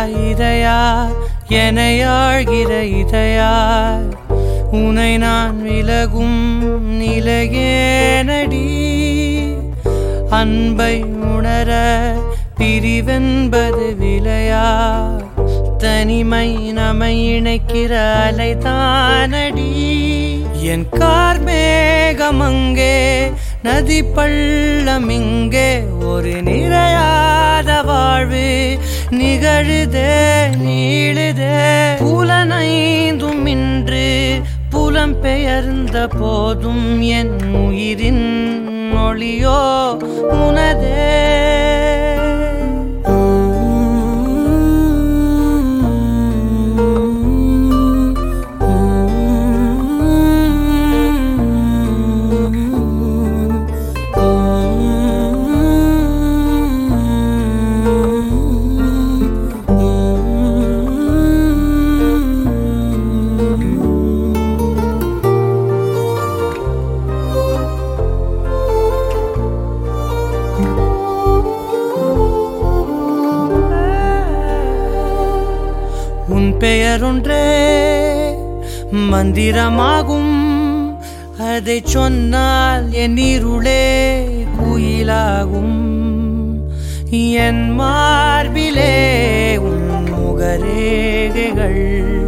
இதயா எனையாழ்கிற இதயா உனை நான் விலகும் நிலையேனடி அன்பை உணர பிரிவென்பது விலையா தனிமை நம்மை இணைக்கிற அலைதானடி என் கார் மேகமங்கே நதி பள்ளம் இங்கே ஒரு நிறையாத வாழ்வு நிகழுதே நீளுதே புலனைந்தும் இன்று புலம் பெயர்ந்த போதும் என் உயிரின் மொழியோ உனதே உன் பெயரொன்றே மந்திரமாகும் அதை சொன்னால் என் இருளே குயிலாகும் என் மார்பிலே உன் முகரேகைகள்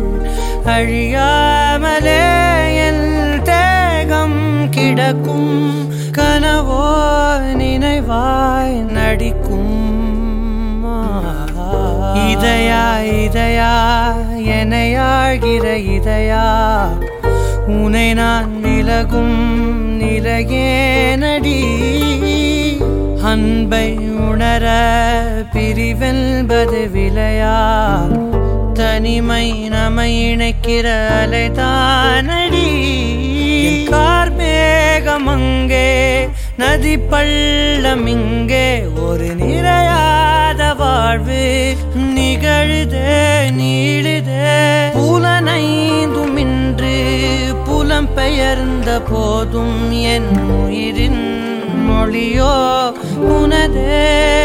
அழியாமலே என் தேகம் கிடக்கும் கனவோ நினைவாய் நடிக்கும் இதயா இதயா எனையாழ்கிற இதயா உனை நான் விலகும் நிலையேனடி அன்பை உணர பிரிவென்பது விலையா தனிமை நம்மை இணைக்கிற அலைதானடி என் கார் மேகமங்கே நதி பள்ளம் இங்கே ஒரு நிறையாத வாழ்வு நிகழுதே நீளுதே புலனைந்தும் இன்று புலம் பெயர்ந்த போதும் என் உயிரின் மொழியோ உனதே